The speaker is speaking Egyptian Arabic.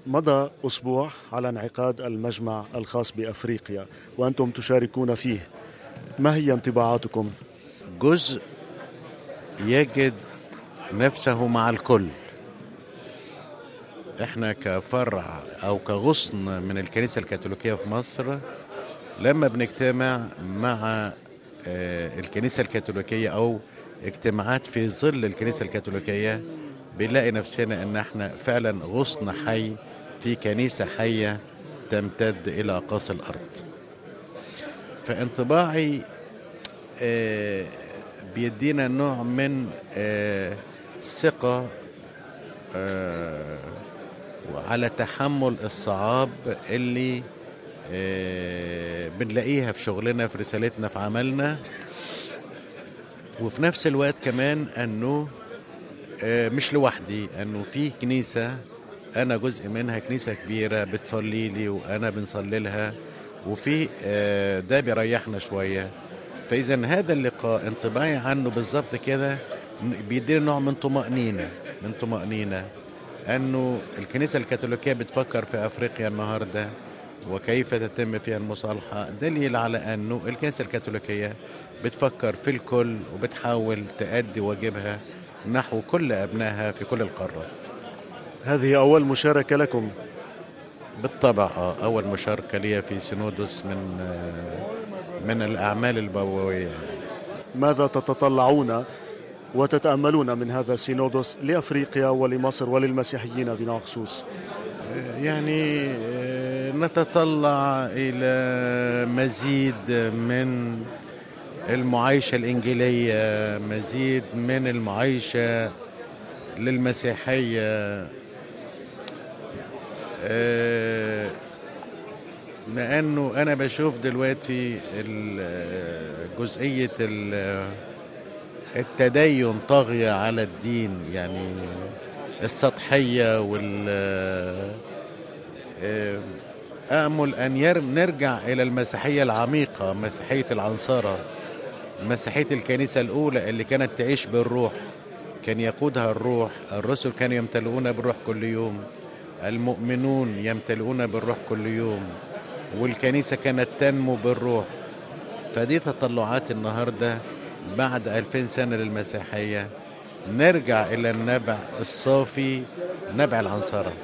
مضى أسبوع على انعقاد المجمع الخاص بأفريقيا وأنتم تشاركون فيه ما هي انطباعاتكم؟ جزء يجد نفسه مع الكل احنا كفرع او كغصن من الكنيسه الكاثوليكيه في مصر لما بنجتمع مع آه، الكنيسه الكاثوليكيه او اجتماعات في ظل الكنيسه الكاثوليكيه بنلاقي نفسنا ان احنا فعلا غصن حي في كنيسه حيه تمتد الى اقاصي الارض فانطباعي آه، بيدينا نوع من آه، ثقه آه، وعلى تحمل الصعاب اللي آه، بنلاقيها في شغلنا في رسالتنا في عملنا وفي نفس الوقت كمان انه آه، مش لوحدي انه في كنيسه انا جزء منها كنيسه كبيره بتصلي لي وانا بنصلي لها وفي آه، ده بيريحنا شويه فاذا هذا اللقاء انطباعي عنه بالظبط كده بيدينا نوع من طمانينه من طمانينه انه الكنيسه الكاثوليكيه بتفكر في افريقيا النهارده وكيف تتم فيها المصالحه دليل على انه الكنيسه الكاثوليكيه بتفكر في الكل وبتحاول تأدي واجبها نحو كل ابنائها في كل القارات هذه أول مشاركة لكم بالطبع آه، اول مشاركه لي في سينودس من آه، من الاعمال البوويه ماذا تتطلعون وتتأملون من هذا السينودوس لأفريقيا ولمصر وللمسيحيين بلا خصوص يعني آه، نتطلع إلى مزيد من المعايشة الإنجيلية مزيد من المعايشة للمسيحية آه، لأنه أنا بشوف دلوقتي ال- جزئية ال- التدين طاغية على الدين يعني السطحية وال آه، آمل أن ير- نرجع إلى المسيحية العميقة مسيحية العنصرة مسيحية الكنيسة الأولى اللي كانت تعيش بالروح كان يقودها الروح الرسل كانوا يمتلئون بالروح كل يوم المؤمنون يمتلئون بالروح كل يوم والكنيسة كانت تنمو بالروح فدي تطلعات النهاردة بعد ألفين سنة للمسيحية نرجع إلى النبع الصافي نبع العنصرة